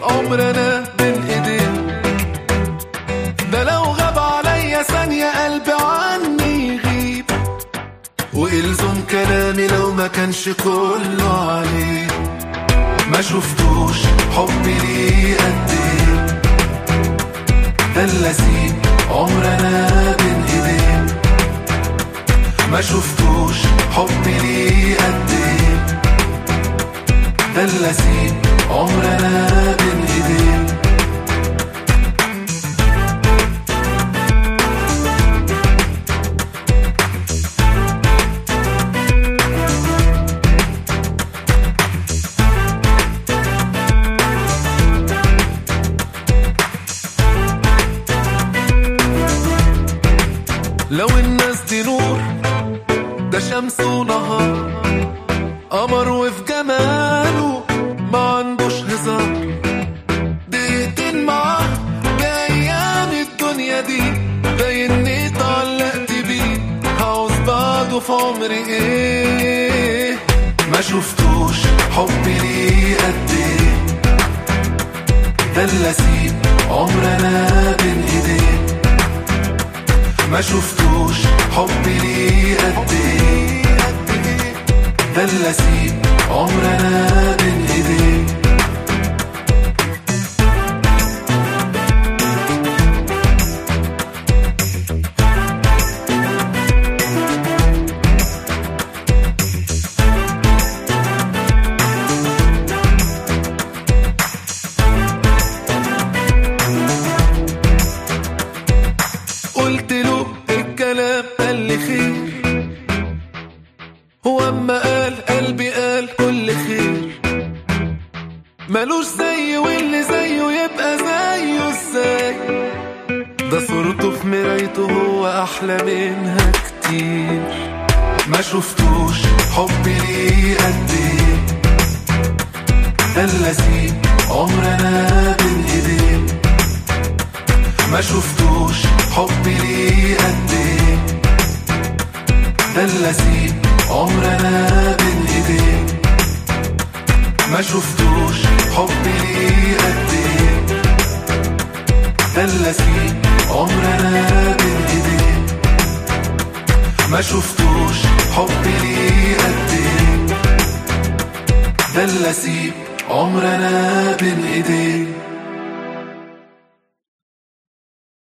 عمرنا بين ايديه ده لو غاب عليا ثانية قلبي عني يغيب وإلزم كلامي لو ما كانش كله عليه ما شفتوش حبي ليه قد ايه ده اللذيذ عمرنا بين ايديه ما شفتوش حبي ليه قد ايه ده اللذيذ عمرنا بين ايديه لو الناس دي نور ده شمس ونهار قمر وفي جماله ما عندوش هزار دقيقتين معاه بأيام الدنيا دي باينني اتعلقت بيه هعوز بعده في عمري ايه ما شفتوش حبي ليه قد ايه ده اللذيذ عمرنا بين ايديه ما شفتوش حبي ليه قد ايه ده اللذيذ عمرنا بين ايديه قلت له الكلام قال لي خير هو اما قال قلبي قال كل خير ملوش زي واللي زيه يبقى زيه ازاي ده صورته في مرايته هو احلى منها كتير ما شفتوش حبي ليه قد ايه ده اللذيذ عمرنا بين ايديه ما شفتوش حبي ليه قد ايه ده اللذيذ عمرنا بين ايديه ما شفتوش حبي ليه قد ايه ده اللذيذ عمرنا بين ايديه ما شفتوش حبي ليه قد ايه ده اللذيذ عمرنا بين ايديه